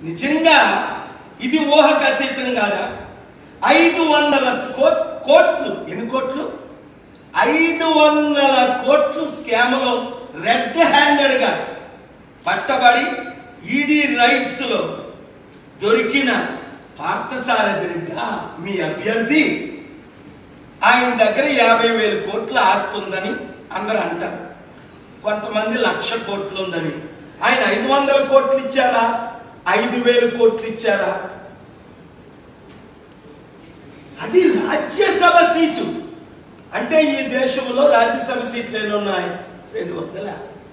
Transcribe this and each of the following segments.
నిజంగా ఇది ఊహకు అతీతం కాదా ఐదు వందల స్కో- కోట్లు ఎన్ని కోట్లు ఐదు వందల కోట్లు స్కామ్లో రెడ్ హ్యాండెడ్గా పట్టబడి ఈడీ రైట్స్ లో దొరికిన పార్థసారథిగా మీ అభ్యర్థి ఆయన దగ్గర యాభై వేల కోట్ల ఆస్తి ఉందని అందరూ అంటారు కొంతమంది లక్ష కోట్లు ఉందని ఆయన ఐదు వందల కోట్లు ఇచ్చారా ఐదు వేల కోట్లు ఇచ్చారా అది రాజ్యసభ సీటు అంటే ఈ దేశంలో రాజ్యసభ సీట్లు ఎన్ని ఉన్నాయి రెండు వందల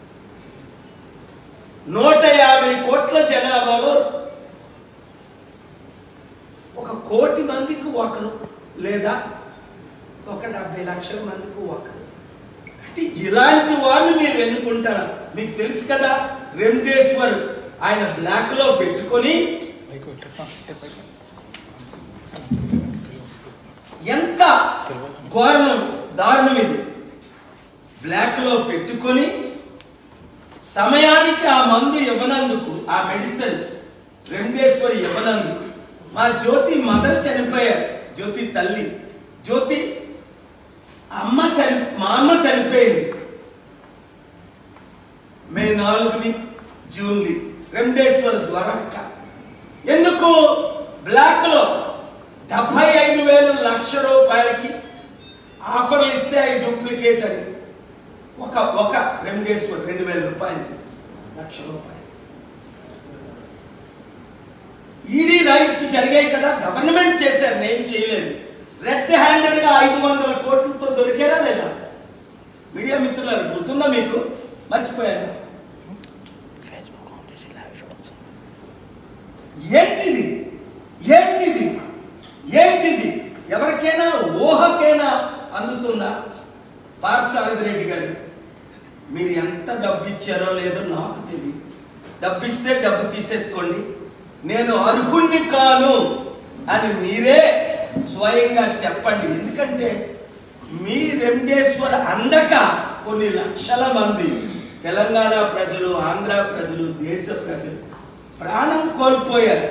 నూట యాభై కోట్ల జనాభాలో ఒక కోటి మందికి ఒకరు లేదా ఒక డెబ్బై లక్షల మందికి ఒకరు అంటే ఇలాంటి వాళ్ళు మీరు ఎన్నుకుంటారా మీకు తెలుసు కదా రెమ్డేశ్వర్ ఆయన బ్లాక్ లో పెట్టుకొని ఎంత ఘోరం దారుణం ఇది బ్లాక్ లో పెట్టుకొని సమయానికి ఆ మందు ఇవ్వనందుకు ఆ మెడిసిన్ రెండేశ్వరి ఇవ్వనందుకు మా జ్యోతి మదర్ చనిపోయారు జ్యోతి తల్లి జ్యోతి అమ్మ చని మా అమ్మ చనిపోయింది మే నాలుగుని జూన్ది రెండేశ్వర ద్వారక్క ఎందుకు బ్లాక్ లో డెబ్బై ఐదు వేలు లక్ష రూపాయలకి ఆఫర్లు ఇస్తే అవి డూప్లికేట్ అని ఒక ఒక రెండేశ్వర్ రెండు వేల రూపాయలు లక్ష రూపాయలు ఈడీ రైట్స్ జరిగాయి కదా గవర్నమెంట్ చేశారు నేను చేయలేదు రెడ్ హ్యాండెడ్ గా ఐదు వందల కోట్లతో దొరికారా లేదా మీడియా మిత్రులారు గుర్తుందా మీకు మర్చిపోయారు ఏంటిది ఏంటిది ఏంటిది ఎవరికైనా ఊహకైనా అందుతుందా పార్సారథి రెడ్డి గారు మీరు ఎంత డబ్బు ఇచ్చారో లేదో నాకు తెలియదు డబ్బు ఇస్తే డబ్బు తీసేసుకోండి నేను అర్హుణ్ణి కాను అని మీరే స్వయంగా చెప్పండి ఎందుకంటే మీ రెండేశ్వర అందక కొన్ని లక్షల మంది తెలంగాణ ప్రజలు ఆంధ్ర ప్రజలు దేశ ప్రజలు ప్రాణం కోల్పోయారు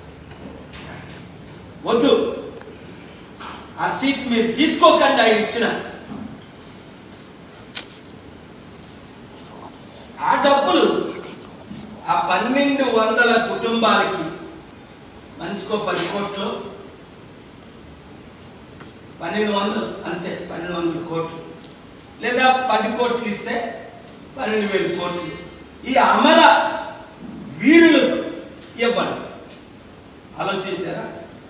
వద్దు ఆ సీట్ మీరు తీసుకోకండి ఆయన ఇచ్చిన ఆ డబ్బులు ఆ పన్నెండు వందల కుటుంబాలకి మనిషికో పది కోట్లు పన్నెండు వందలు అంతే పన్నెండు వందల కోట్లు లేదా పది కోట్లు ఇస్తే పన్నెండు వేల కోట్లు ఈ అమర వీరులకు ఇవ్వండి ఆలోచించారా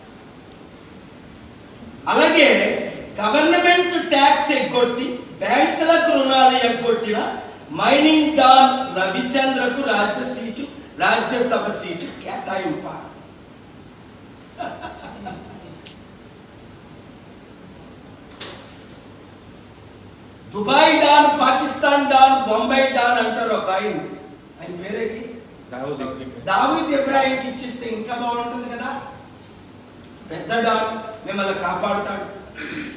అలాగే గవర్నమెంట్ ట్యాక్స్ ఎగ్గొట్టి బ్యాంకులకు రుణాలు ఎగ్గొట్టిన మైనింగ్ డాన్ రవిచంద్రకు రాజ్య సీటు రాజ్యసభ సీటు కేటాయింప Dubai don Pakistan don Bombay don అంటారు ఒక ఆయన ఆయన పేరేంటి దావీద్ ఇబ్రాహింకి ఇచ్చిస్తే ఇంకా బాగుంటుంది కదా పెద్ద డాన్ మిమ్మల్ని కాపాడుతాడు